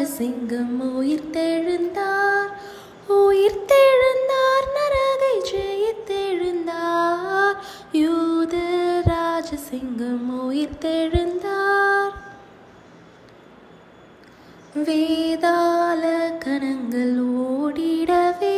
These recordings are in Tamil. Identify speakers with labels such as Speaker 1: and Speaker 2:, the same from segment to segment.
Speaker 1: ராஜசிங்கம் உயிர்த்தெழுந்தார் உயிர்த்தெழுந்தார் நரகை ஜெயித்தெழுந்தார் யூத ராஜசிங்கம் உயிர்த்தெழுந்தார் வேதாள கணங்கள் ஓடிடவே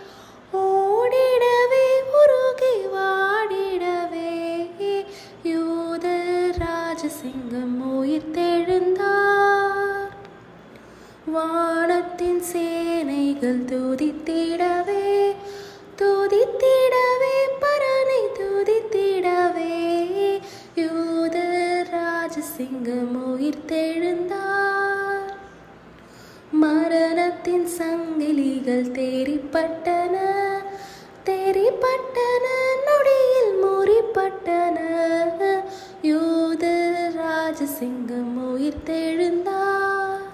Speaker 1: ஓடிடவே உருகி வாடிடவே யூத ராஜசிங்கம் உயிர்த்தெழுந்தார் வானத்தின் சேனைகள் துதித்திடவே துதித்திடவே பரனை துதித்திடவே யூத ராஜசிங்கம் உயிர்த்தெழுந்தார் மரணத்தின் சங்கிலிகள் தேறிப்பட்டன தேறிப்பட்டன நொடியில் முறிப்பட்டன யூத ராஜசிங்கம் உயிர்த்தெழுந்தார்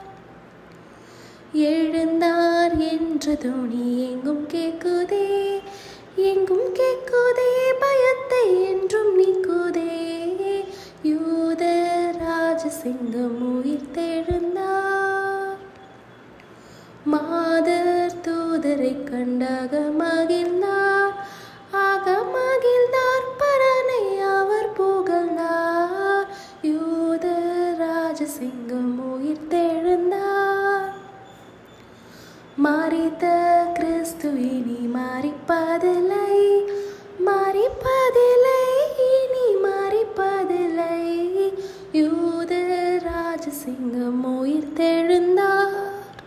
Speaker 1: எழுந்தார் என்ற துணி எங்கும் கேக்குதே எங்கும் கேக்குதே பயத்தை என்றும் நீக்குதே யூத ராஜசிங்கம் உயிர்த்தெழுந்தார் மாதர் தூதரை கண்டாக மகிழ்ந்தார் ஆக மகிழ்ந்தார் பரனை அவர் புகழ்ந்தார் யூத ராஜசிங்கம் உயிர்த்தெழுந்தார் மறித்த கிறிஸ்து இனி மறிப்பதில்லை மறிப்பதில்லை இனி மறிப்பதில்லை யூத ராஜசிங்கம் உயிர்த்தெழுந்தார்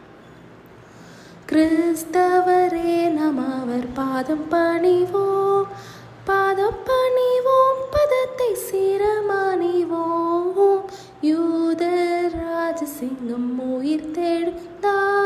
Speaker 1: கிறிஸ்தவரே நாம் அவர் பாதம் பணிவோம் பாதம் பணிவோம் பதத்தை சிரமணிவோம் யூத ராஜசிங்கம் உயிர்த்தெழுந்தார்